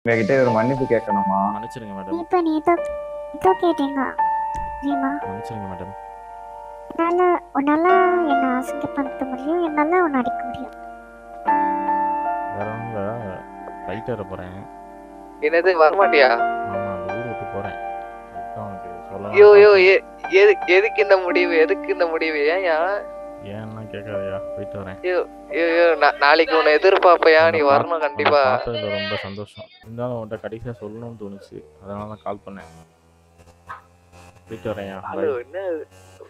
உங்ககிட்ட ஒரு மன்னிப்பு கேட்கணுமா மன்னிச்சிருங்க மேடம் இப்போ நீ ஏதோ ஏதோ கேட்டீங்க தெரியுமா மன்னிச்சிருங்க மேடம் என்னால உன்னால என்ன அசிங்கப்படுத்த முடியும் என்னால உன்னை அடிக்க முடியும் வேற ஒன்றும் இல்லை லைட் ஏற போகிறேன் என்னது வரமாட்டியா ஆமாம் அந்த ஊர் விட்டு போகிறேன் அதுதான் உனக்கு ஐயோ ஐயோ சொல்லலாம் எ- எது எதுக்கு இந்த முடிவு எதுக்கு இந்த முடிவு ஏன்யா ஏன்னா கேட்காதயா போயிட்டு வரேன் ஐயோ ஐயோ ஐயோ, நா- நாளைக்கு உன்னை எதிர்பார்ப்பையா நீ உன்னை பா- வரணும் கண்டிப்பா உன்னை பார்த்ததுல ரொம்ப சந்தோஷம் இருந்தாலும் உன்கிட்ட கடைசியாக சொல்லணும்னு தோணுச்சு அதனால தான் கால் பண்ணேன் போயிட்டு வரேன்யா ஹலோ bye. என்ன இது?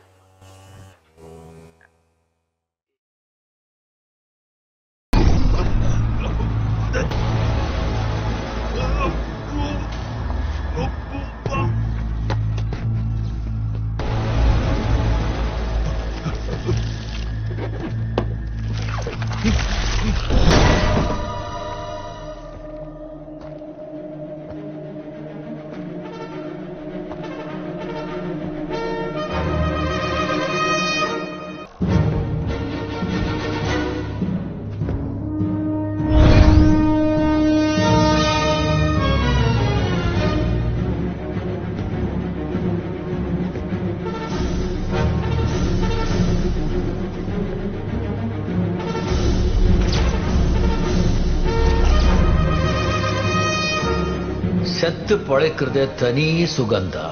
செத்து பொழைக்கிறதே தனி சுகந்தா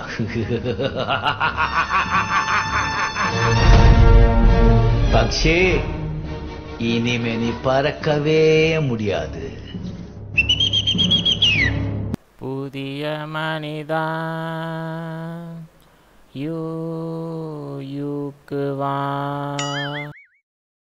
பக்ஷி இனிமே நீ பறக்கவே முடியாது புதிய மனிதா யூ யூக்கு வா